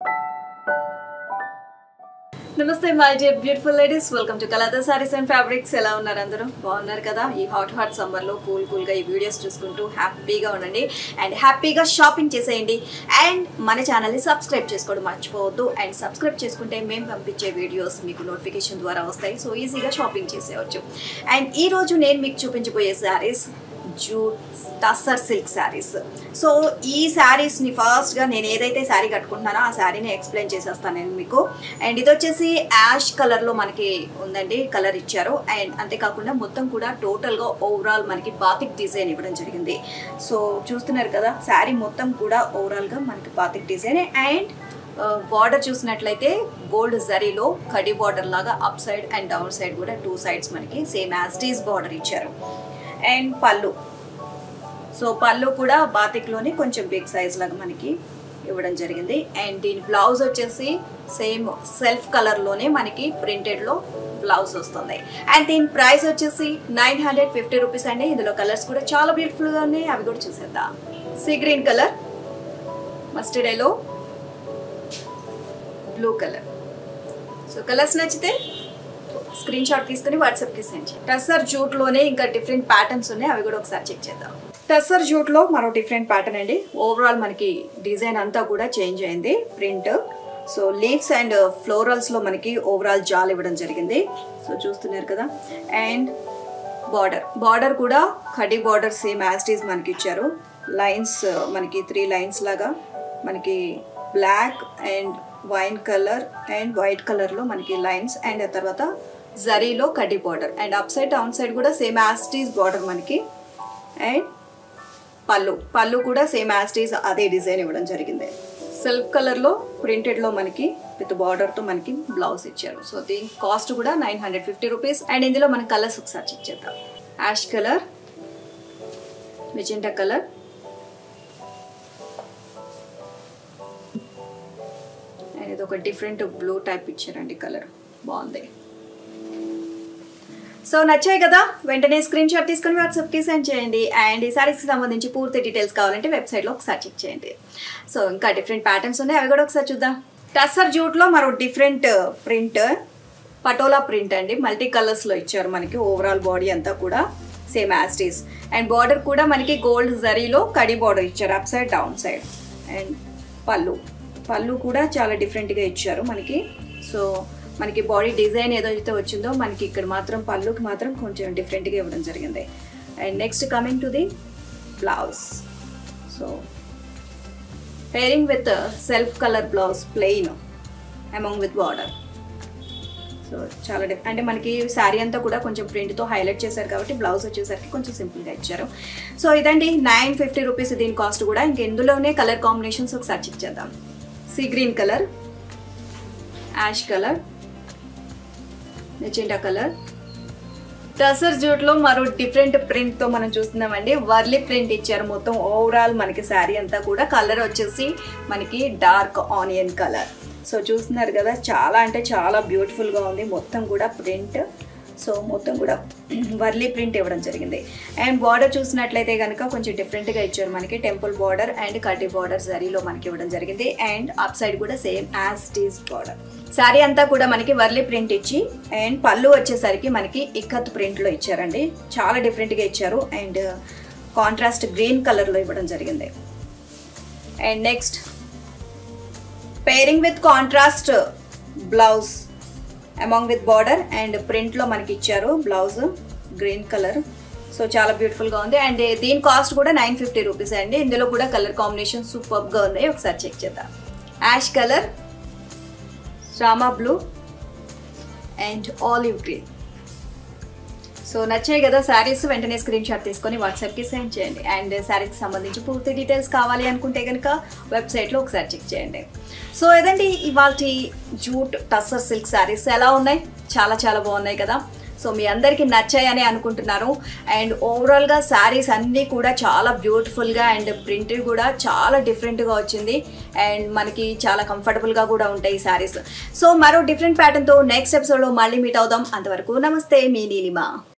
నమస్తే my dear beautiful ladies welcome to Kalada sarees and fabrics ఎలా ఉన్నారు అందరూ బాగున్నారు కదా ఈ హాట్ హాట్ సమ్మర్లో కూల్ కూల్గా ఈ వీడియోస్ చూసుకుంటూ హ్యాపీగా ఉండండి అండ్ హ్యాపీగా షాపింగ్ చేసేయండి అండ్ మన ఛానల్ని సబ్స్క్రైబ్ చేసుకోవడం మర్చిపోవద్దు అండ్ సబ్స్క్రైబ్ చేసుకుంటే మేము పంపించే వీడియోస్ మీకు నోటిఫికేషన్ ద్వారా వస్తాయి సో ఈజీగా షాపింగ్ చేసేయచ్చు అండ్ ఈ రోజు నేను మీకు చూపించబోయే sarees jute tussar silk sarees so ఈ శారీస్ని ఫస్ట్గా నేను ఏదైతే శారీ కట్టుకుంటున్నానో ఆ శారీని ఎక్స్ప్లెయిన్ చేసేస్తాను నేను మీకు అండ్ ఇది వచ్చేసి యాష్ కలర్లో మనకి ఉందండి కలర్ ఇచ్చారు అండ్ అంతేకాకుండా మొత్తం కూడా టోటల్గా ఓవరాల్ మనకి బాతిక్ డిజైన్ ఇవ్వడం జరిగింది సో చూస్తున్నారు కదా శారీ మొత్తం కూడా ఓవరాల్గా మనకి బాతిక్ డిజైన్ అండ్ బార్డర్ చూసినట్లయితే గోల్డ్ జరీలో కడి బార్డర్ లాగా up side and down side కూడా టూ సైడ్స్ మనకి సేమ్ యాజ్ టీస్ బార్డర్ ఇచ్చారు అండ్ పళ్ళు సో పళ్ళు కూడా బాతిక్లోనే కొంచెం బిగ్ సైజ్ లాగా మనకి ఇవ్వడం జరిగింది అండ్ దీని బ్లౌజ్ వచ్చేసి సేమ్ సెల్ఫ్ కలర్లోనే మనకి ప్రింటెడ్లో బ్లౌజ్ వస్తుంది అండ్ దీని ప్రైస్ వచ్చేసి నైన్ హండ్రెడ్ ఫిఫ్టీ రూపీస్ అండి ఇందులో కలర్స్ కూడా చాలా బ్యూటిఫుల్గా ఉన్నాయి అవి కూడా చూసేద్దాం sea green colour mustard yellow blue colour so colours నచ్చితే స్క్రీన్ షాట్ తీసుకుని వాట్సాప్కి సెండ్ చేయండి టస్సర్ జూట్లోనే ఇంకా డిఫరెంట్ ప్యాటర్న్స్ ఉన్నాయి అవి కూడా ఒకసారి చెక్ చేద్దాం టస్సర్ జూట్లో మరో డిఫరెంట్ ప్యాటర్న్ అండి ఓవరాల్ మనకి డిజైన్ అంతా కూడా చేంజ్ అయింది ప్రింట్ సో లీవ్స్ అండ్ ఫ్లోరల్స్లో మనకి ఓవరాల్ జాల్ ఇవ్వడం జరిగింది సో చూస్తున్నారు కదా అండ్ బార్డర్ బార్డర్ కూడా కడి బార్డర్ సేమ్ యాస్టీస్ మనకి ఇచ్చారు లైన్స్ మనకి త్రీ లైన్స్ లాగా మనకి black and wine colour and white కలర్లో మనకి లైన్స్ అండ్ ఆ తర్వాత జరీలో కడ్డీ border and up side down side కూడా సేమ్ యాస్టీస్ బార్డర్ మనకి అండ్ పళ్ళు పళ్ళు కూడా సేమ్ యాస్టీస్ అదే డిజైన్ ఇవ్వడం జరిగింది సెల్ఫ్ కలర్లో ప్రింటెడ్లో మనకి విత్ బార్డర్తో మనకి బ్లౌజ్ ఇచ్చారు సో దీని కాస్ట్ కూడా nine hundred fifty rupees and ఇందులో మన కలర్స్ ఒకసారి చెక్ చేద్దాం ash colour magenta colour and ఇది ఒక డిఫరెంట్ బ్లూ టైప్ ఇచ్చారండి కలర్ బాగుంది సో నచ్చాయి కదా వెంటనే స్క్రీన్ షాట్ తీసుకొని వాట్సాప్కి సెండ్ చేయండి అండ్ ఈ సారీస్కి సంబంధించి పూర్తి డీటెయిల్స్ కావాలంటే వెబ్సైట్లో ఒకసారి చెక్ చేయండి సో ఇంకా డిఫరెంట్ ప్యాటర్న్స్ ఉన్నాయి అవి కూడా ఒకసారి చూద్దాం టస్సర్ జూట్లో మరో డిఫరెంట్ ప్రింట్ పటోలా ప్రింట్ అండి మల్టీ కలర్స్లో ఇచ్చారు మనకి ఓవరాల్ బాడీ అంతా కూడా సేమ్ యాస్టీస్ అండ్ బార్డర్ కూడా మనకి గోల్డ్ జరీలో కడి బార్డర్ ఇచ్చారు up side down side and పళ్ళు పళ్ళు కూడా చాలా డిఫరెంట్గా ఇచ్చారు మనకి సో మనకి బాడీ డిజైన్ ఏదైతే వచ్చిందో మనకి ఇక్కడ మాత్రం పళ్ళుకి మాత్రం కొంచెం డిఫరెంట్గా ఇవ్వడం జరిగింది and next coming to the blouse so pairing with self colour blouse plain among with border so చాలా డిఫ్ అంటే మనకి శారీ అంతా కూడా కొంచెం ప్రింట్తో హైలైట్ చేశారు కాబట్టి బ్లౌజ్ వచ్చేసరికి కొంచెం సింపుల్గా ఇచ్చారు సో ఇదండి నైన్ ఫిఫ్టీ రూపీస్ దీని కాస్ట్ కూడా ఇంకెందులోనే కలర్ కాంబినేషన్స్ ఒకసారి చెక్ చేద్దాం sea green colour ash colour magenta colour tussar జూట్లో మరో డిఫరెంట్ ప్రింట్తో మనం చూస్తున్నామండి వర్లీ ప్రింట్ ఇచ్చారు మొత్తం ఓవరాల్ మనకి శారీ అంతా కూడా కలర్ వచ్చేసి మనకి డార్క్ ఆనియన్ కలర్ సో చూస్తున్నారు కదా చాలా అంటే చాలా బ్యూటిఫుల్గా ఉంది మొత్తం కూడా ప్రింట్ సో మొత్తం కూడా వర్లీ ప్రింట్ ఇవ్వడం జరిగింది అండ్ బార్డర్ చూసినట్లయితే కనుక కొంచెం డిఫరెంట్గా ఇచ్చారు మనకి టెంపుల్ బార్డర్ అండ్ కడ్డీ బార్డర్ జరీలో మనకి ఇవ్వడం జరిగింది అండ్ అప్ సైడ్ కూడా సేమ్ యాజ్ టీస్ బార్డర్ శారీ అంతా కూడా మనకి వర్లీ ప్రింట్ ఇచ్చి అండ్ పళ్ళు వచ్చేసరికి మనకి ఇక్కత్ ప్రింట్లో ఇచ్చారండి చాలా డిఫరెంట్గా ఇచ్చారు అండ్ కాంట్రాస్ట్ గ్రీన్ కలర్లో ఇవ్వడం జరిగింది and next pairing with contrast blouse among with border and ప్రింట్లో మనకి ఇచ్చారు బ్లౌజ్ గ్రీన్ కలర్ సో చాలా బ్యూటిఫుల్గా ఉంది అండ్ దీని కాస్ట్ కూడా నైన్ ఫిఫ్టీ రూపీస్ అండి ఇందులో కూడా కలర్ కాంబినేషన్ సూపర్గా ఉన్నాయి ఒకసారి చెక్ చేద్దాం ash colour Rama blue and olive green so నచ్చాయి కదా శారీస్ వెంటనే స్క్రీన్ షాట్ తీసుకొని వాట్సాప్కి సెండ్ చేయండి అండ్ శారీకి సంబంధించి పూర్తి డీటెయిల్స్ కావాలి అనుకుంటే కనుక వెబ్సైట్లో ఒకసారి చెక్ చేయండి సో ఇదండి ఇవాళ జూట్ టస్సర్ సిల్క్ శారీస్ ఎలా ఉన్నాయి చాలా చాలా బాగున్నాయి కదా సో మీ అందరికీ నచ్చాయని అనుకుంటున్నాను అండ్ ఓవరాల్గా శారీస్ అన్నీ కూడా చాలా బ్యూటిఫుల్గా అండ్ ప్రింట్ కూడా చాలా డిఫరెంట్గా వచ్చింది అండ్ మనకి చాలా కంఫర్టబుల్గా కూడా ఉంటాయి ఈ శారీస్ సో మరో డిఫరెంట్ ప్యాటర్న్తో నెక్స్ట్ ఎపిసోడ్లో మళ్ళీ మీట్ అవుదాం అంతవరకు నమస్తే మీ నీలిమా